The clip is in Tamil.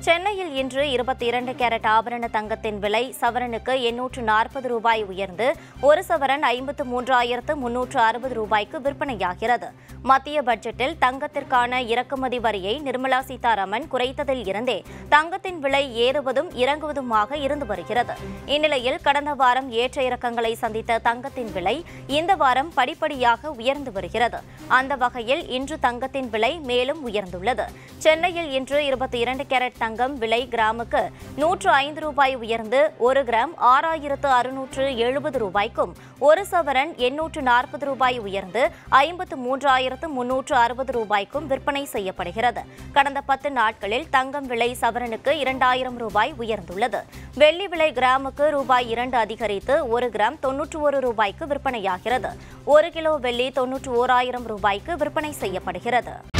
சென்னையில் இன்று இருபத்தி இரண்டு கேரட் ஆபரண தங்கத்தின் விலை சவரனுக்கு எண்ணூற்று நாற்பது ரூபாய் உயர்ந்து ஒரு சவரன் ஐம்பத்து மூன்றாயிரத்து முன்னூற்று அறுபது ரூபாய்க்கு விற்பனையாகிறது மத்திய பட்ஜெட்டில் தங்கத்திற்கான இறக்குமதி வரியை நிர்மலா சீதாராமன் குறைத்ததில் இருந்தே தங்கத்தின் விலை ஏறுவதும் இறங்குவதுமாக இருந்து வருகிறது இந்நிலையில் கடந்த வாரம் ஏற்ற இறக்கங்களை சந்தித்த தங்கத்தின் விலை இந்த வாரம் படிப்படியாக உயர்ந்து வருகிறது அந்த வகையில் இன்று தங்கத்தின் விலை மேலும் உயர்ந்துள்ளது சென்னையில் இன்று இருபத்தி இரண்டு கேரட் தங்கம் விலை கிராமுக்கு நூற்று ஐந்து ரூபாய் உயர்ந்து ஒரு கிராம் ஆறாயிரத்து அறுநூற்று எழுபது ரூபாய்க்கும் ஒரு சவரன் எண்ணூற்று நாற்பது ரூபாய் உயர்ந்து ஐம்பத்து மூன்றாயிரத்து முன்னூற்று அறுபது ரூபாய்க்கும் விற்பனை செய்யப்படுகிறது கடந்த பத்து நாட்களில் தங்கம் விலை சவரனுக்கு இரண்டாயிரம் ரூபாய் உயர்ந்துள்ளது வெள்ளி விலை கிராமுக்கு ரூபாய் இரண்டு அதிகரித்து ஒரு கிராம் தொன்னூற்று ஒரு ரூபாய்க்கு விற்பனையாகிறது ஒரு கிலோ வெள்ளி தொன்னூற்று ஓராயிரம் ரூபாய்க்கு விற்பனை செய்யப்படுகிறது